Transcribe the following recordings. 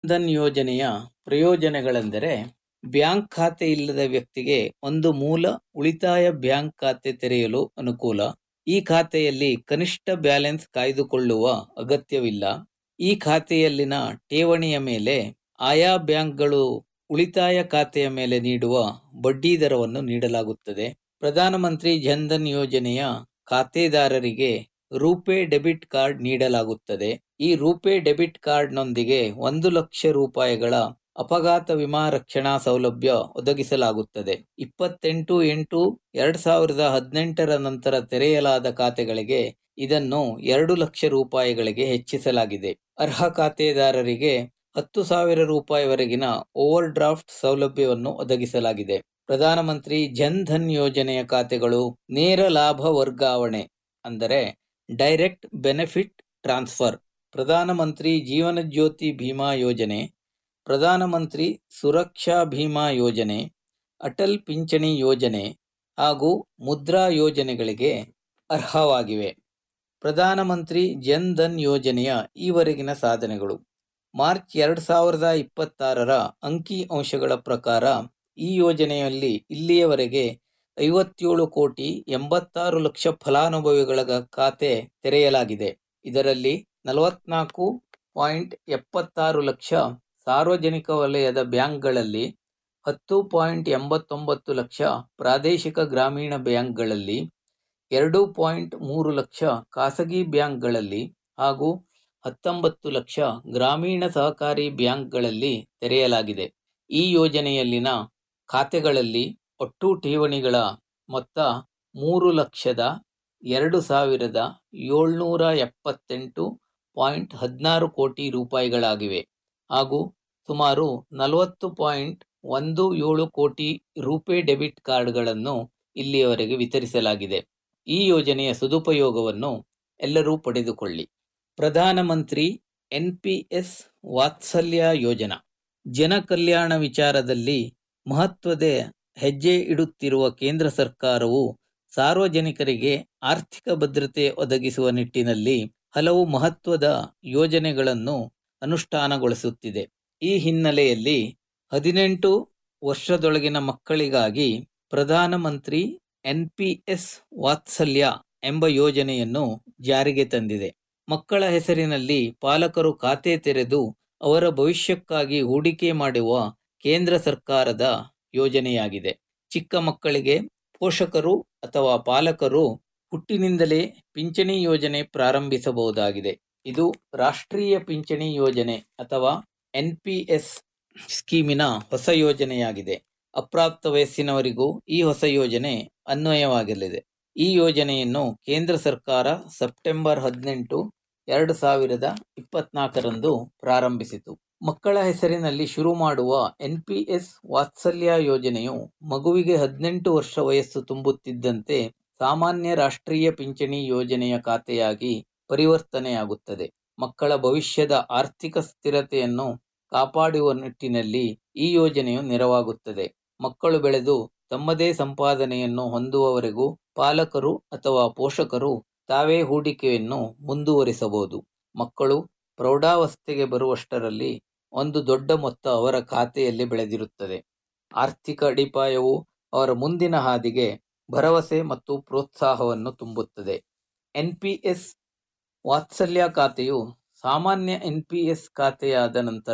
ಧನ್ ಯೋಜನೆಯ ಪ್ರಯೋಜನಗಳೆಂದರೆ ಬ್ಯಾಂಕ್ ಖಾತೆ ಇಲ್ಲದ ವ್ಯಕ್ತಿಗೆ ಒಂದು ಮೂಲ ಉಳಿತಾಯ ಬ್ಯಾಂಕ್ ಖಾತೆ ತೆರೆಯಲು ಅನುಕೂಲ ಈ ಖಾತೆಯಲ್ಲಿ ಕನಿಷ್ಠ ಬ್ಯಾಲೆನ್ಸ್ ಕಾಯ್ದುಕೊಳ್ಳುವ ಅಗತ್ಯವಿಲ್ಲ ಈ ಖಾತೆಯಲ್ಲಿನ ಠೇವಣಿಯ ಮೇಲೆ ಆಯಾ ಬ್ಯಾಂಕ್ಗಳು ಉಳಿತಾಯ ಖಾತೆಯ ಮೇಲೆ ನೀಡುವ ಬಡ್ಡಿ ದರವನ್ನು ನೀಡಲಾಗುತ್ತದೆ ಪ್ರಧಾನಮಂತ್ರಿ ಜನ್ಧನ್ ಯೋಜನೆಯ ಖಾತೆದಾರರಿಗೆ ರೂಪೇ ಡೆಬಿಟ್ ಕಾರ್ಡ್ ನೀಡಲಾಗುತ್ತದೆ ಈ ರೂಪೇ ಡೆಬಿಟ್ ಕಾರ್ಡ್ನೊಂದಿಗೆ ಒಂದು ಲಕ್ಷ ರೂಪಾಯಿಗಳ ಅಪಘಾತ ವಿಮಾ ರಕ್ಷಣಾ ಸೌಲಭ್ಯ ಒದಗಿಸಲಾಗುತ್ತದೆ ಇಪ್ಪತ್ತೆಂಟು ಎಂಟು ಎರಡ್ ಸಾವಿರದ ಹದಿನೆಂಟರ ನಂತರ ತೆರೆಯಲಾದ ಖಾತೆಗಳಿಗೆ ಇದನ್ನು ಎರಡು ಲಕ್ಷ ರೂಪಾಯಿಗಳಿಗೆ ಹೆಚ್ಚಿಸಲಾಗಿದೆ ಅರ್ಹ ಖಾತೆದಾರರಿಗೆ ಹತ್ತು ಸಾವಿರ ರೂಪಾಯಿವರೆಗಿನ ಓವರ್ ಡ್ರಾಫ್ಟ್ ಸೌಲಭ್ಯವನ್ನು ಒದಗಿಸಲಾಗಿದೆ ಪ್ರಧಾನಮಂತ್ರಿ ಜನ್ ಧನ್ ಯೋಜನೆಯ ಖಾತೆಗಳು ನೇರ ಲಾಭ ವರ್ಗಾವಣೆ ಅಂದರೆ ಡೈರೆಕ್ಟ್ ಬೆನಿಫಿಟ್ ಟ್ರಾನ್ಸ್ಫರ್ ಪ್ರಧಾನಮಂತ್ರಿ ಜೀವನ ಜ್ಯೋತಿ ಭೀಮಾ ಯೋಜನೆ ಪ್ರಧಾನಮಂತ್ರಿ ಸುರಕ್ಷಾ ಭೀಮಾ ಯೋಜನೆ ಅಟಲ್ ಪಿಂಚಣಿ ಯೋಜನೆ ಹಾಗೂ ಮುದ್ರಾ ಯೋಜನೆಗಳಿಗೆ ಅರ್ಹವಾಗಿವೆ ಪ್ರಧಾನಮಂತ್ರಿ ಜನ್ ಧನ್ ಯೋಜನೆಯ ಈವರೆಗಿನ ಸಾಧನೆಗಳು ಮಾರ್ಚ್ ಎರಡ್ ಸಾವಿರದ ಇಪ್ಪತ್ತಾರರ ಅಂಕಿ ಅಂಶಗಳ ಪ್ರಕಾರ ಈ ಯೋಜನೆಯಲ್ಲಿ ಇಲ್ಲಿಯವರೆಗೆ ಐವತ್ತೇಳು ಕೋಟಿ ಎಂಬತ್ತಾರು ಲಕ್ಷ ಫಲಾನುಭವಿಗಳ ಖಾತೆ ತೆರೆಯಲಾಗಿದೆ ಇದರಲ್ಲಿ ನಲವತ್ನಾಲ್ಕು ಪಾಯಿಂಟ್ ಎಪ್ಪತ್ತಾರು ಲಕ್ಷ ಸಾರ್ವಜನಿಕ ವಲಯದ ಬ್ಯಾಂಕ್ಗಳಲ್ಲಿ ಹತ್ತು ಪಾಯಿಂಟ್ ಎಂಬತ್ತೊಂಬತ್ತು ಲಕ್ಷ ಪ್ರಾದೇಶಿಕ ಗ್ರಾಮೀಣ ಬ್ಯಾಂಕ್ಗಳಲ್ಲಿ ಎರಡು ಪಾಯಿಂಟ್ ಮೂರು ಲಕ್ಷ ಖಾಸಗಿ ಬ್ಯಾಂಕ್ಗಳಲ್ಲಿ ಹಾಗೂ ಹತ್ತೊಂಬತ್ತು ಲಕ್ಷ ಗ್ರಾಮೀಣ ಸಹಕಾರಿ ಬ್ಯಾಂಕ್ಗಳಲ್ಲಿ ತೆರೆಯಲಾಗಿದೆ ಈ ಯೋಜನೆಯಲ್ಲಿನ ಖಾತೆಗಳಲ್ಲಿ ಒಟ್ಟು ಠೇವಣಿಗಳ ಮೊತ್ತ ಮೂರು ಲಕ್ಷದ ಎರಡು ಸಾವಿರದ ಏಳ್ನೂರ ಎಪ್ಪತ್ತೆಂಟು ಪಾಯಿಂಟ್ ಹದಿನಾರು ಕೋಟಿ ರೂಪಾಯಿಗಳಾಗಿವೆ ಹಾಗೂ ಸುಮಾರು ನಲವತ್ತು ಪಾಯಿಂಟ್ ಒಂದು ಏಳು ಕೋಟಿ ರೂಪೇ ಡೆಬಿಟ್ ಕಾರ್ಡ್ಗಳನ್ನು ಇಲ್ಲಿಯವರೆಗೆ ವಿತರಿಸಲಾಗಿದೆ ಈ ಯೋಜನೆಯ ಸದುಪಯೋಗವನ್ನು ಎಲ್ಲರೂ ಪಡೆದುಕೊಳ್ಳಿ ಪ್ರಧಾನಮಂತ್ರಿ ಎನ್ ಪಿ ಎಸ್ ವಾತ್ಸಲ್ಯ ಯೋಜನಾ ಜನ ಕಲ್ಯಾಣ ವಿಚಾರದಲ್ಲಿ ಮಹತ್ವದ ಹೆಜ್ಜೆ ಇಡುತ್ತಿರುವ ಕೇಂದ್ರ ಸರ್ಕಾರವು ಸಾರ್ವಜನಿಕರಿಗೆ ಆರ್ಥಿಕ ಭದ್ರತೆ ಒದಗಿಸುವ ನಿಟ್ಟಿನಲ್ಲಿ ಹಲವು ಮಹತ್ವದ ಯೋಜನೆಗಳನ್ನು ಅನುಷ್ಠಾನಗೊಳಿಸುತ್ತಿದೆ ಈ ಹಿನ್ನೆಲೆಯಲ್ಲಿ ಹದಿನೆಂಟು ವರ್ಷದೊಳಗಿನ ಮಕ್ಕಳಿಗಾಗಿ ಪ್ರಧಾನಮಂತ್ರಿ ಎನ್ ಪಿ ಎಸ್ ವಾತ್ಸಲ್ಯ ಎಂಬ ಯೋಜನೆಯನ್ನು ಜಾರಿಗೆ ತಂದಿದೆ ಮಕ್ಕಳ ಹೆಸರಿನಲ್ಲಿ ಪಾಲಕರು ಖಾತೆ ತೆರೆದು ಅವರ ಭವಿಷ್ಯಕ್ಕಾಗಿ ಹೂಡಿಕೆ ಮಾಡುವ ಕೇಂದ್ರ ಸರ್ಕಾರದ ಯೋಜನೆಯಾಗಿದೆ ಚಿಕ್ಕ ಮಕ್ಕಳಿಗೆ ಪೋಷಕರು ಅಥವಾ ಪಾಲಕರು ಹುಟ್ಟಿನಿಂದಲೇ ಪಿಂಚಣಿ ಯೋಜನೆ ಪ್ರಾರಂಭಿಸಬಹುದಾಗಿದೆ ಇದು ರಾಷ್ಟ್ರೀಯ ಪಿಂಚಣಿ ಯೋಜನೆ ಅಥವಾ ಎನ್ ಪಿ ಎಸ್ ಸ್ಕೀಮಿನ ಹೊಸ ಯೋಜನೆಯಾಗಿದೆ ಅಪ್ರಾಪ್ತ ವಯಸ್ಸಿನವರಿಗೂ ಈ ಹೊಸ ಯೋಜನೆ ಅನ್ವಯವಾಗಲಿದೆ ಈ ಯೋಜನೆಯನ್ನು ಕೇಂದ್ರ ಸರ್ಕಾರ ಸೆಪ್ಟೆಂಬರ್ ಹದಿನೆಂಟು ಎರಡು ಸಾವಿರದ ಇಪ್ಪತ್ನಾಲ್ಕರಂದು ಪ್ರಾರಂಭಿಸಿತು ಮಕ್ಕಳ ಹೆಸರಿನಲ್ಲಿ ಶುರು ಮಾಡುವ ಎನ್ ಪಿ ಎಸ್ ವಾತ್ಸಲ್ಯ ಯೋಜನೆಯು ಮಗುವಿಗೆ ಹದಿನೆಂಟು ವರ್ಷ ವಯಸ್ಸು ತುಂಬುತ್ತಿದ್ದಂತೆ ಸಾಮಾನ್ಯ ರಾಷ್ಟ್ರೀಯ ಪಿಂಚಣಿ ಯೋಜನೆಯ ಖಾತೆಯಾಗಿ ಪರಿವರ್ತನೆಯಾಗುತ್ತದೆ ಮಕ್ಕಳ ಭವಿಷ್ಯದ ಆರ್ಥಿಕ ಸ್ಥಿರತೆಯನ್ನು ಕಾಪಾಡುವ ನಿಟ್ಟಿನಲ್ಲಿ ಈ ಯೋಜನೆಯು ನೆರವಾಗುತ್ತದೆ ಮಕ್ಕಳು ಬೆಳೆದು ತಮ್ಮದೇ ಸಂಪಾದನೆಯನ್ನು ಹೊಂದುವವರೆಗೂ ಪಾಲಕರು ಅಥವಾ ಪೋಷಕರು ತಾವೇ ಹೂಡಿಕೆಯನ್ನು ಮುಂದುವರಿಸಬಹುದು ಮಕ್ಕಳು ಪ್ರೌಢಾವಸ್ಥೆಗೆ ಬರುವಷ್ಟರಲ್ಲಿ ಒಂದು ದೊಡ್ಡ ಮೊತ್ತ ಅವರ ಖಾತೆಯಲ್ಲಿ ಬೆಳೆದಿರುತ್ತದೆ ಆರ್ಥಿಕ ಅಡಿಪಾಯವು ಅವರ ಮುಂದಿನ ಹಾದಿಗೆ ಭರವಸೆ ಮತ್ತು ಪ್ರೋತ್ಸಾಹವನ್ನು ತುಂಬುತ್ತದೆ ಎನ್ ಪಿ ಎಸ್ ವಾತ್ಸಲ್ಯ ಖಾತೆಯು ಸಾಮಾನ್ಯ ಎನ್ ಪಿ ಎಸ್ ಖಾತೆಯಾದ ನಂತರ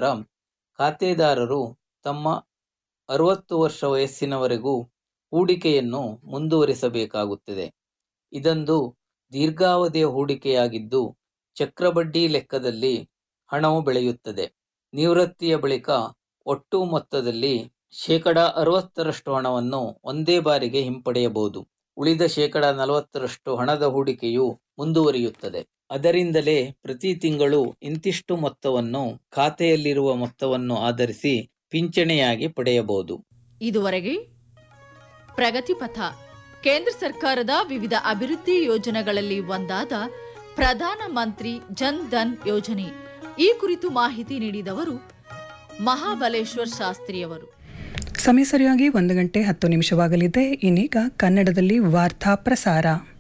ಖಾತೆದಾರರು ತಮ್ಮ ಅರವತ್ತು ವರ್ಷ ವಯಸ್ಸಿನವರೆಗೂ ಹೂಡಿಕೆಯನ್ನು ಮುಂದುವರಿಸಬೇಕಾಗುತ್ತದೆ ಇದೊಂದು ದೀರ್ಘಾವಧಿಯ ಹೂಡಿಕೆಯಾಗಿದ್ದು ಚಕ್ರಬಡ್ಡಿ ಲೆಕ್ಕದಲ್ಲಿ ಹಣವು ಬೆಳೆಯುತ್ತದೆ ನಿವೃತ್ತಿಯ ಬಳಿಕ ಒಟ್ಟು ಮೊತ್ತದಲ್ಲಿ ಶೇಕಡ ಅರವತ್ತರಷ್ಟು ಹಣವನ್ನು ಒಂದೇ ಬಾರಿಗೆ ಹಿಂಪಡೆಯಬಹುದು ಉಳಿದ ಶೇಕಡ ನಲವತ್ತರಷ್ಟು ಹಣದ ಹೂಡಿಕೆಯು ಮುಂದುವರಿಯುತ್ತದೆ ಅದರಿಂದಲೇ ಪ್ರತಿ ತಿಂಗಳು ಇಂತಿಷ್ಟು ಮೊತ್ತವನ್ನು ಖಾತೆಯಲ್ಲಿರುವ ಮೊತ್ತವನ್ನು ಆಧರಿಸಿ ಪಿಂಚಣಿಯಾಗಿ ಪಡೆಯಬಹುದು ಇದುವರೆಗೆ ಪ್ರಗತಿಪಥ ಕೇಂದ್ರ ಸರ್ಕಾರದ ವಿವಿಧ ಅಭಿವೃದ್ಧಿ ಯೋಜನೆಗಳಲ್ಲಿ ಒಂದಾದ ಪ್ರಧಾನ ಮಂತ್ರಿ ಜನ್ ಧನ್ ಯೋಜನೆ ಈ ಕುರಿತು ಮಾಹಿತಿ ನೀಡಿದವರು ಮಹಾಬಲೇಶ್ವರ್ ಶಾಸ್ತ್ರಿಯವರು ಸಮಯ ಸರಿಯಾಗಿ ಒಂದು ಗಂಟೆ ಹತ್ತು ನಿಮಿಷವಾಗಲಿದೆ ಇನ್ನೀಗ ಕನ್ನಡದಲ್ಲಿ ವಾರ್ತಾ ಪ್ರಸಾರ